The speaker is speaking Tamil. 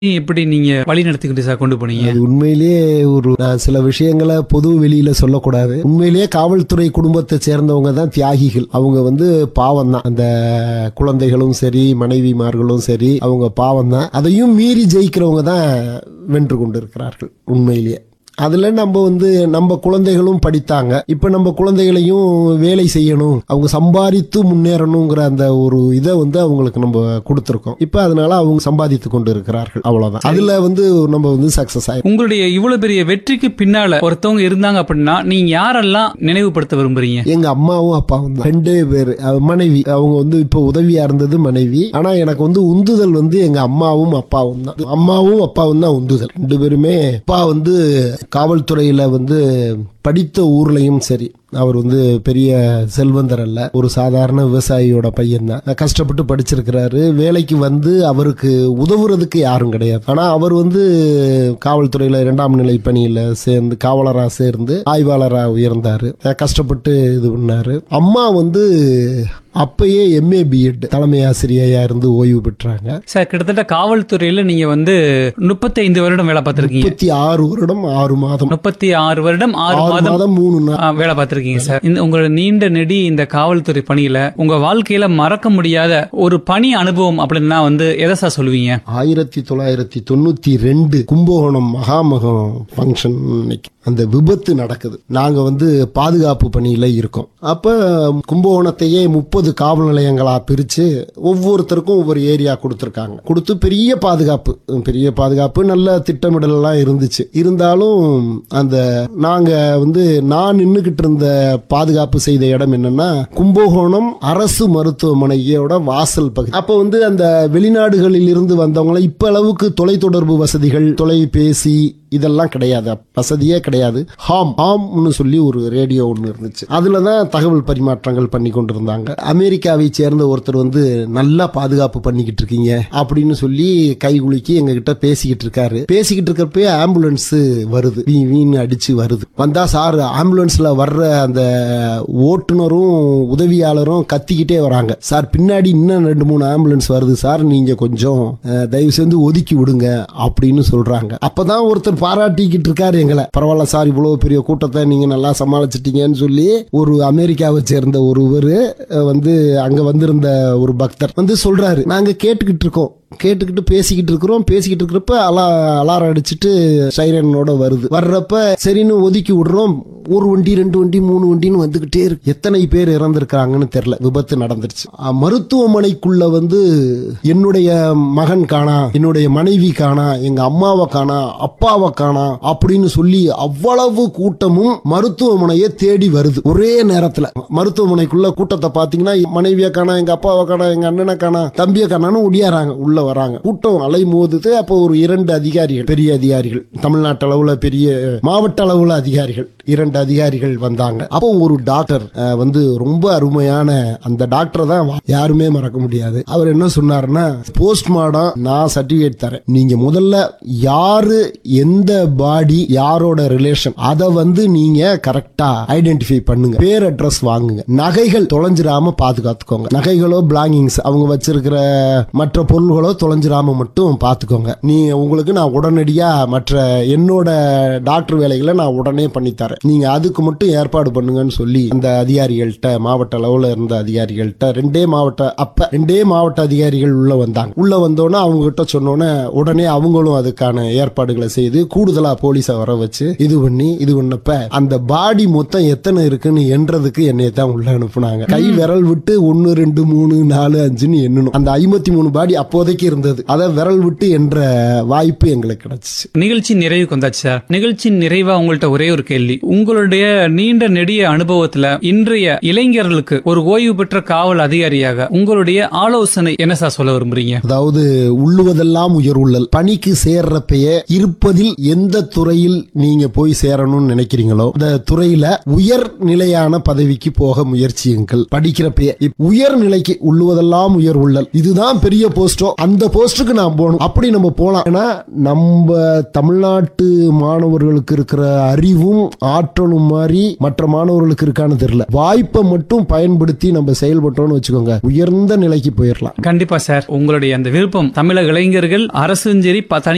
எப்படி நீங்க வழி நடத்திக்கிட்டு சார் கொண்டு போனீங்க அது உண்மையிலேயே ஒரு நான் சில விஷயங்களை பொது வெளியில சொல்லக்கூடாது உண்மையிலேயே காவல்துறை குடும்பத்தை சேர்ந்தவங்க தான் தியாகிகள் அவங்க வந்து பாவம் தான் அந்த குழந்தைகளும் சரி மனைவிமார்களும் சரி அவங்க பாவம் தான் அதையும் மீறி ஜெயிக்கிறவங்க தான் வென்று கொண்டிருக்கிறார்கள் உண்மையிலேயே அதுல நம்ம வந்து நம்ம குழந்தைகளும் படித்தாங்க இப்ப நம்ம குழந்தைகளையும் வேலை செய்யணும் அவங்க சம்பாதித்து முன்னேறணுங்கிற அந்த ஒரு இதை வந்து அவங்களுக்கு நம்ம கொடுத்துருக்கோம் இப்ப அதனால அவங்க சம்பாதித்து கொண்டு இருக்கிறார்கள் அவ்வளவுதான் அதுல வந்து நம்ம வந்து சக்சஸ் ஆயிரும் உங்களுடைய இவ்வளவு பெரிய வெற்றிக்கு பின்னால ஒருத்தவங்க இருந்தாங்க அப்படின்னா நீங்க யாரெல்லாம் நினைவுபடுத்த விரும்புறீங்க எங்க அம்மாவும் அப்பாவும் தான் ரெண்டே பேர் மனைவி அவங்க வந்து இப்ப உதவியா இருந்தது மனைவி ஆனா எனக்கு வந்து உந்துதல் வந்து எங்க அம்மாவும் அப்பாவும் தான் அம்மாவும் அப்பாவும் தான் உந்துதல் ரெண்டு பேருமே அப்பா வந்து காவல்துறையில வந்து படித்த ஊர்லயும் சரி அவர் வந்து பெரிய செல்வந்தர் அல்ல ஒரு சாதாரண விவசாயியோட பையன் தான் கஷ்டப்பட்டு படிச்சிருக்கிறாரு வேலைக்கு வந்து அவருக்கு உதவுறதுக்கு யாரும் கிடையாது ஆனா அவர் வந்து காவல்துறையில இரண்டாம் நிலை பணியில சேர்ந்து காவலரா சேர்ந்து ஆய்வாளரா உயர்ந்தாரு கஷ்டப்பட்டு இது பண்ணாரு அம்மா வந்து அப்பயே எம்ஏ பிஎட் தலைமை ஆசிரியையா இருந்து ஓய்வு பெற்றாங்க சார் கிட்டத்தட்ட காவல்துறையில நீங்க வந்து முப்பத்தி ஐந்து வருடம் வேலை பார்த்திருக்கீங்க முப்பத்தி ஆறு வருடம் ஆறு மாதம் முப்பத்தி ஆறு வருடம் ஆறு ஆறு மாதம் மாதம் மூணு நாள் ஆ, வேலை பார்த்திருக்கீங்க சார் இந்த உங்களோட நீண்ட நெடி இந்த காவல்துறை பணியில உங்க வாழ்க்கையில மறக்க முடியாத ஒரு பணி அனுபவம் அப்படின்னா வந்து எதை சார் சொல்லுவீங்க ஆயிரத்தி தொள்ளாயிரத்தி தொண்ணூத்தி ரெண்டு கும்பகோணம் மகாமகம் ஃபங்க்ஷன் அன்னைக்கு அந்த விபத்து நடக்குது நாங்க வந்து பாதுகாப்பு பணியில இருக்கோம் அப்ப கும்பகோணத்தையே முப்பது காவல் நிலையங்களா பிரிச்சு ஒவ்வொருத்தருக்கும் ஒவ்வொரு ஏரியா கொடுத்துருக்காங்க கொடுத்து பெரிய பாதுகாப்பு பெரிய பாதுகாப்பு நல்ல திட்டமிடல் எல்லாம் இருந்துச்சு இருந்தாலும் அந்த நாங்க வந்து நான் நின்னுகிட்டு இருந்த பாதுகாப்பு செய்த இடம் என்னன்னா கும்பகோணம் அரசு மருத்துவமனையோட வாசல் பகுதி அப்ப வந்து அந்த வெளிநாடுகளில் இருந்து வந்தவங்கள இப்ப அளவுக்கு தொலைத்தொடர்பு வசதிகள் தொலைபேசி இதெல்லாம் கிடையாது வசதியே கிடையாது ஹாம் ஹாம்னு சொல்லி ஒரு ரேடியோ ஒன்று இருந்துச்சு அதுல தான் தகவல் பரிமாற்றங்கள் பண்ணி கொண்டிருந்தாங்க அமெரிக்காவை சேர்ந்த ஒருத்தர் வந்து நல்லா பாதுகாப்பு பண்ணிக்கிட்டு இருக்கீங்க அப்படின்னு சொல்லி கை குலுக்கி எங்க கிட்ட பேசிக்கிட்டு இருக்காரு பேசிக்கிட்டு இருக்கப்பே ஆம்புலன்ஸ் வருது வீ வீணு அடிச்சு வருது வந்தா சார் ஆம்புலன்ஸ்ல வர்ற அந்த ஓட்டுநரும் உதவியாளரும் கத்திக்கிட்டே வராங்க சார் பின்னாடி இன்னும் ரெண்டு மூணு ஆம்புலன்ஸ் வருது சார் நீங்க கொஞ்சம் அஹ், தயவு செஞ்சு ஒதுக்கி விடுங்க அப்படின்னு சொல்றாங்க அப்பதான் ஒருத்தர் பாராட்டிக்கிட்டு இருக்காரு எங்களை பரவாயில்ல சார் இவ்வளவு பெரிய கூட்டத்தை நீங்க நல்லா சமாளிச்சிட்டீங்கன்னு சொல்லி ஒரு அமெரிக்காவை சேர்ந்த ஒருவர் அஹ், வந்து அங்க வந்திருந்த ஒரு பக்தர் வந்து சொல்றாரு நாங்க கேட்டுக்கிட்டு இருக்கோம் கேட்டுக்கிட்டு பேசிக்கிட்டு இருக்கிறோம் பேசிக்கிட்டு இருக்கிறப்ப அலா அலாரம் அடிச்சிட்டு சைரனோட வருது வர்றப்ப சரின்னு ஒதுக்கி விடுறோம் ஒரு வண்டி ரெண்டு வண்டி மூணு வண்டின்னு வந்துகிட்டே இருக்கு எத்தனை பேர் இறந்திருக்காங்கன்னு தெரியல விபத்து நடந்துருச்சு அஹ், மருத்துவமனைக்குள்ள வந்து என்னுடைய மகன் காணா என்னுடைய மனைவி காணா எங்க அம்மாவை காணா அப்பாவை காணா அப்படின்னு சொல்லி அவ்வளவு கூட்டமும் மருத்துவமனையை தேடி வருது ஒரே நேரத்துல மருத்துவமனைக்குள்ள கூட்டத்தை பாத்தீங்கன்னா மனைவியை காணா எங்க அப்பாவை காணா எங்க அண்ணனை காணா தம்பியை காணான்னு ஒடியாராங்க உள்ள வராங்க கூட்டம் அலை மோதுது அப்போ ஒரு இரண்டு அதிகாரிகள் பெரிய அதிகாரிகள் தமிழ்நாட்டு அளவுல பெரிய மாவட்ட அளவுல அதிகாரிகள் இரண்டு அதிகாரிகள் வந்தாங்க அப்போ ஒரு டாக்டர் அஹ், வந்து ரொம்ப அருமையான அந்த டாக்டரை தான் யாருமே மறக்க முடியாது அவர் என்ன சொன்னாருன்னா போஸ்ட்மார்டம் நான் சர்டிபிகேட் தரேன் நீங்க முதல்ல யாரு எந்த பாடி யாரோட ரிலேஷன் அதை வந்து நீங்க கரெக்டா ஐடென்டிஃபை பண்ணுங்க பேர் அட்ரஸ் வாங்குங்க நகைகள் தொலைஞ்சிராம பாதுகாத்துக்கோங்க நகைகளோ பிளாங்கிங்ஸ் அவங்க வச்சிருக்கிற மற்ற பொருள்களோ தொலைஞ்சிராம மட்டும் பாத்துக்கோங்க நீ உங்களுக்கு நான் உடனடியா மற்ற என்னோட டாக்டர் வேலைகளை நான் உடனே பண்ணி தரேன் நீங்க அதுக்கு மட்டும் ஏற்பாடு பண்ணுங்கன்னு சொல்லி அந்த அதிகாரிகள்கிட்ட மாவட்ட அளவுல இருந்த அதிகாரிகள்கிட்ட ரெண்டே மாவட்ட அப்ப ரெண்டே மாவட்ட அதிகாரிகள் உள்ள வந்தாங்க உள்ள வந்தோன்னே அவங்க கிட்ட சொன்னோன்னே உடனே அவங்களும் அதுக்கான ஏற்பாடுகளை செய்து கூடுதலா போலீஸை வர வச்சு இது பண்ணி இது பண்ணப்ப அந்த பாடி மொத்தம் எத்தனை இருக்குன்னு எண்றதுக்கு என்னைய தான் உள்ள அனுப்புனாங்க கை விரல் விட்டு ஒன்னு ரெண்டு மூணு நாலு அஞ்சுன்னு எண்ணணும் அந்த ஐம்பத்தி மூணு பாடி அப்போதைக்கு இருந்தது அதை விரல் விட்டு என்ற வாய்ப்பு எங்களுக்கு கிடைச்சிச்சு நிகழ்ச்சி நிறைவுக்கு வந்தாச்சு சார் நிகழ்ச்சி நிறைவா உங்கள்ட்ட ஒரே ஒரு கேள்வி உங்களுடைய நீண்ட நெடிய அனுபவத்துல இன்றைய இளைஞர்களுக்கு ஒரு ஓய்வு பெற்ற காவல் அதிகாரியாக உங்களுடைய ஆலோசனை என்ன சார் சொல்ல விரும்புறீங்க அதாவது உள்ளுவதெல்லாம் உயர் உள்ளல் பணிக்கு சேர்றப்பயே இருப்பதில் எந்த துறையில் நீங்க போய் சேரணும்னு நினைக்கிறீங்களோ அந்த துறையில உயர் நிலையான பதவிக்கு போக முயற்சியுங்கள் படிக்கிறப்பயே இப் உயர் நிலைக்கு உள்ளுவதெல்லாம் உயர் உள்ளல் இதுதான் பெரிய போஸ்டோ அந்த போஸ்டுக்கு நான் போகணும் அப்படி நம்ம போலாம் ஏன்னா நம்ம தமிழ்நாட்டு மாணவர்களுக்கு இருக்கிற அறிவும் ஆற்றலும் மாதிரி மற்ற மாணவர்களுக்கு இருக்கான்னு தெரியல வாய்ப்பை மட்டும் பயன்படுத்தி நம்ம செயல்பட்டோம்னு வச்சுக்கோங்க உயர்ந்த நிலைக்கு போயிடலாம் கண்டிப்பா சார் உங்களுடைய அந்த விருப்பம் தமிழக இளைஞர்கள் அரசும் சரி ப- தனி